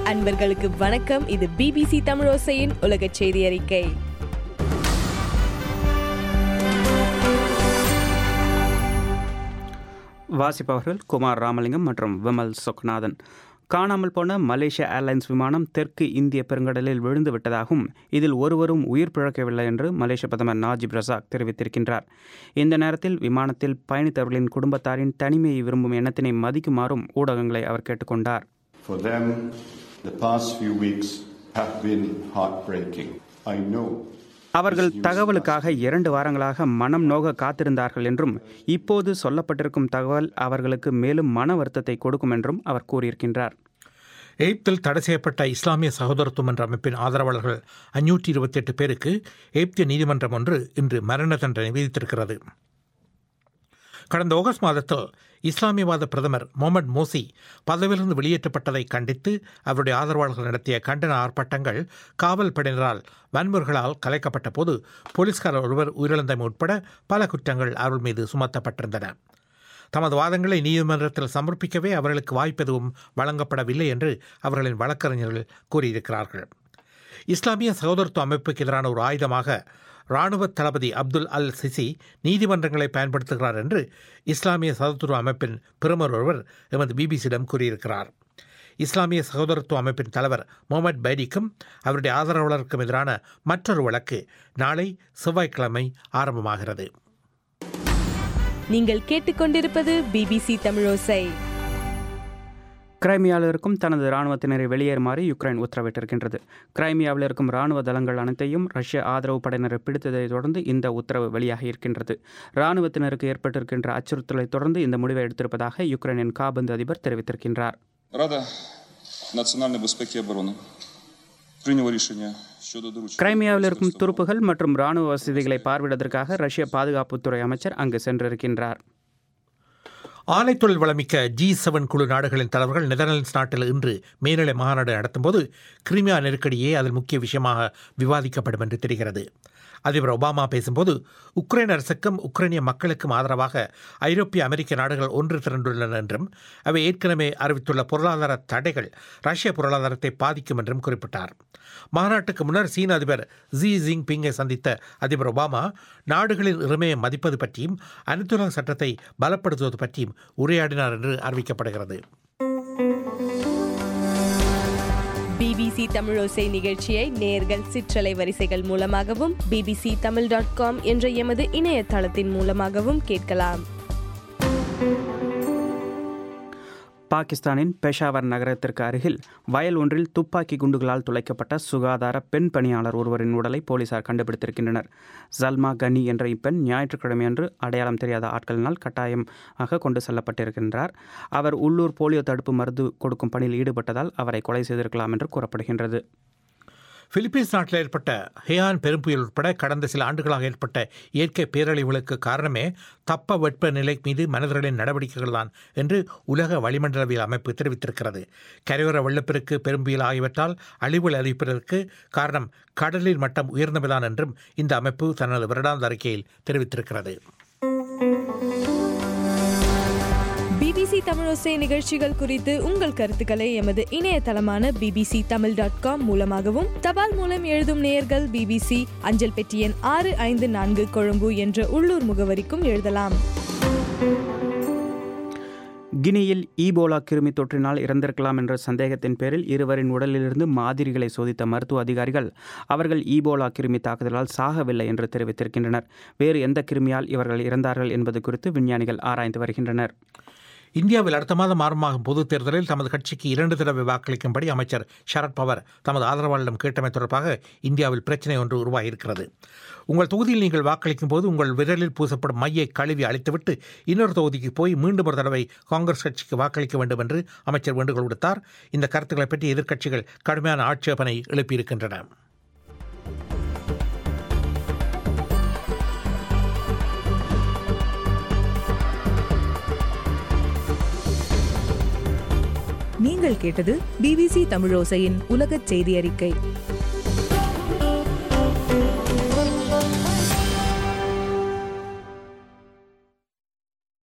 அன்பர்களுக்கு வணக்கம் இது பிபிசி தமிழோசையின் உலக செய்தி அறிக்கை வாசிப்பவர்கள் குமார் ராமலிங்கம் மற்றும் விமல் சொக்நாதன் காணாமல் போன மலேசிய ஏர்லைன்ஸ் விமானம் தெற்கு இந்திய பெருங்கடலில் விழுந்து விட்டதாகவும் இதில் ஒருவரும் உயிர் பிழைக்கவில்லை என்று மலேசிய பிரதமர் நாஜிப் ரசாக் தெரிவித்திருக்கின்றார் இந்த நேரத்தில் விமானத்தில் பயணித்தவர்களின் குடும்பத்தாரின் தனிமையை விரும்பும் எண்ணத்தினை மதிக்குமாறும் ஊடகங்களை அவர் கேட்டுக்கொண்டார் For them, the past few weeks have been heartbreaking. I know. அவர்கள் தகவலுக்காக இரண்டு வாரங்களாக மனம் நோக காத்திருந்தார்கள் என்றும் இப்போது சொல்லப்பட்டிருக்கும் தகவல் அவர்களுக்கு மேலும் மன வருத்தத்தை கொடுக்கும் என்றும் அவர் கூறியிருக்கின்றார் எய்ப்தில் தடை செய்யப்பட்ட இஸ்லாமிய சகோதரத்துவம் என்ற அமைப்பின் ஆதரவாளர்கள் அஞ்சூற்றி இருபத்தி எட்டு பேருக்கு எய்ப்திய நீதிமன்றம் ஒன்று இன்று மரண தண்டனை விதித்திருக்கிறது கடந்த ஆகஸ்ட் மாதத்தில் இஸ்லாமியவாத பிரதமர் முகமது மோசி பதவியிலிருந்து வெளியேற்றப்பட்டதை கண்டித்து அவருடைய ஆதரவாளர்கள் நடத்திய கண்டன ஆர்ப்பாட்டங்கள் காவல் படையினரால் வன்முறைகளால் கலைக்கப்பட்ட போது போலீஸ்காரர் ஒருவர் உயிரிழந்தமை உட்பட பல குற்றங்கள் அவர்கள் மீது சுமத்தப்பட்டிருந்தன தமது வாதங்களை நீதிமன்றத்தில் சமர்ப்பிக்கவே அவர்களுக்கு வாய்ப்பு எதுவும் வழங்கப்படவில்லை என்று அவர்களின் வழக்கறிஞர்கள் கூறியிருக்கிறார்கள் இஸ்லாமிய சகோதரத்துவ அமைப்புக்கு எதிரான ஒரு ஆயுதமாக இராணுவ தளபதி அப்துல் அல் சிசி நீதிமன்றங்களை பயன்படுத்துகிறார் என்று இஸ்லாமிய சகோதரத்துவ அமைப்பின் பிரமுகர் ஒருவர் எமது பிபிசியிடம் கூறியிருக்கிறார் இஸ்லாமிய சகோதரத்துவ அமைப்பின் தலைவர் முகமது பைடிக்கும் அவருடைய ஆதரவாளருக்கும் எதிரான மற்றொரு வழக்கு நாளை செவ்வாய்க்கிழமை ஆரம்பமாகிறது நீங்கள் கேட்டுக்கொண்டிருப்பது பிபிசி தமிழோசை கிரைமியாவில் இருக்கும் தனது இராணுவத்தினரை வெளியேறுமாறு யுக்ரைன் உத்தரவிட்டிருக்கின்றது கிரைமியாவில் இருக்கும் இராணுவ தளங்கள் அனைத்தையும் ரஷ்ய ஆதரவு படையினரை பிடித்ததை தொடர்ந்து இந்த உத்தரவு வெளியாகி இருக்கின்றது இராணுவத்தினருக்கு ஏற்பட்டிருக்கின்ற அச்சுறுத்தலை தொடர்ந்து இந்த முடிவை எடுத்திருப்பதாக யுக்ரைனின் காபந்து அதிபர் தெரிவித்திருக்கின்றார் Рада національної безпеки і оборони прийняла рішення щодо доручення கிரைமியாவில் இருக்கும் துருப்புகள் மற்றும் இராணுவ வசதிகளை பார்வையிடுவதற்காக ரஷ்ய பாதுகாப்புத்துறை அமைச்சர் அங்கு சென்றிருக்கின்றார் ஆலைத்தொழில் வளமிக்க ஜி செவன் குழு நாடுகளின் தலைவர்கள் நெதர்லாண்ட்ஸ் நாட்டில் இன்று மேல்நிலை மாநாடு நடத்தும்போது கிரிமியா நெருக்கடியே அதில் முக்கிய விஷயமாக விவாதிக்கப்படும் என்று தெரிகிறது அதிபர் ஒபாமா பேசும்போது உக்ரைன் அரசுக்கும் உக்ரைனிய மக்களுக்கும் ஆதரவாக ஐரோப்பிய அமெரிக்க நாடுகள் ஒன்று திரண்டுள்ளன என்றும் அவை ஏற்கனவே அறிவித்துள்ள பொருளாதார தடைகள் ரஷ்ய பொருளாதாரத்தை பாதிக்கும் என்றும் குறிப்பிட்டார் மாநாட்டுக்கு முன்னர் சீன அதிபர் ஜி ஜின்பிங்கை சந்தித்த அதிபர் ஒபாமா நாடுகளின் இறமையை மதிப்பது பற்றியும் அனைத்துலக சட்டத்தை பலப்படுத்துவது பற்றியும் உரையாடினார் என்று அறிவிக்கப்படுகிறது பிபிசி தமிழோசை நிகழ்ச்சியை நேர்கள் சிற்றலை வரிசைகள் மூலமாகவும் பிபிசி தமிழ் டாட் காம் என்ற எமது இணையதளத்தின் மூலமாகவும் கேட்கலாம் பாகிஸ்தானின் பெஷாவர் நகரத்திற்கு அருகில் வயல் ஒன்றில் துப்பாக்கி குண்டுகளால் துளைக்கப்பட்ட சுகாதார பெண் பணியாளர் ஒருவரின் உடலை போலீசார் கண்டுபிடித்திருக்கின்றனர் ஜல்மா கனி என்ற இப்பெண் ஞாயிற்றுக்கிழமையன்று அடையாளம் தெரியாத ஆட்களினால் கட்டாயமாக கொண்டு செல்லப்பட்டிருக்கின்றார் அவர் உள்ளூர் போலியோ தடுப்பு மருந்து கொடுக்கும் பணியில் ஈடுபட்டதால் அவரை கொலை செய்திருக்கலாம் என்று கூறப்படுகின்றது பிலிப்பீன்ஸ் நாட்டில் ஏற்பட்ட ஹேயான் பெரும்புயல் உட்பட கடந்த சில ஆண்டுகளாக ஏற்பட்ட இயற்கை பேரழிவுகளுக்கு காரணமே தப்ப வெப்ப நிலை மீது மனிதர்களின் நடவடிக்கைகள் தான் என்று உலக வளிமண்டலவியல் அமைப்பு தெரிவித்திருக்கிறது கரையோர வெள்ளப்பெருக்கு பெரும்புயல் ஆகியவற்றால் அழிவுகள் அறிவிப்பதற்கு காரணம் கடலின் மட்டம் உயர்ந்தமைதான் என்றும் இந்த அமைப்பு தனது வருடாந்த அறிக்கையில் தெரிவித்திருக்கிறது பிபிசி தமிழோசை நிகழ்ச்சிகள் குறித்து உங்கள் கருத்துக்களை எமது இணையதளமான பிபிசி தமிழ் டாட் காம் மூலமாகவும் தபால் மூலம் எழுதும் நேயர்கள் பிபிசி அஞ்சல் பெட்டி எண் ஆறு ஐந்து நான்கு கொழும்பு என்ற உள்ளூர் முகவரிக்கும் எழுதலாம் கினியில் ஈபோலா கிருமி தொற்றினால் இறந்திருக்கலாம் என்ற சந்தேகத்தின் பேரில் இருவரின் உடலிலிருந்து மாதிரிகளை சோதித்த மருத்துவ அதிகாரிகள் அவர்கள் ஈபோலா கிருமி தாக்குதலால் சாகவில்லை என்று தெரிவித்திருக்கின்றனர் வேறு எந்த கிருமியால் இவர்கள் இறந்தார்கள் என்பது குறித்து விஞ்ஞானிகள் ஆராய்ந்து வருகின்றனர் இந்தியாவில் அடுத்த மாதம் ஆரம்பமாகும் பொதுத் தேர்தலில் தமது கட்சிக்கு இரண்டு தடவை வாக்களிக்கும்படி அமைச்சர் சரத் பவர் தமது ஆதரவாளரிடம் கேட்டமை தொடர்பாக இந்தியாவில் பிரச்சனை ஒன்று உருவாகியிருக்கிறது உங்கள் தொகுதியில் நீங்கள் வாக்களிக்கும் போது உங்கள் விரலில் பூசப்படும் மையை கழுவி அழித்துவிட்டு இன்னொரு தொகுதிக்கு போய் மீண்டும் ஒரு தடவை காங்கிரஸ் கட்சிக்கு வாக்களிக்க வேண்டும் என்று அமைச்சர் வேண்டுகோள் விடுத்தார் இந்த கருத்துக்களை பற்றி எதிர்க்கட்சிகள் கடுமையான ஆட்சேபனை எழுப்பியிருக்கின்றன நீங்கள் கேட்டது பிபிசி தமிழோசையின் உலகச் செய்தி அறிக்கை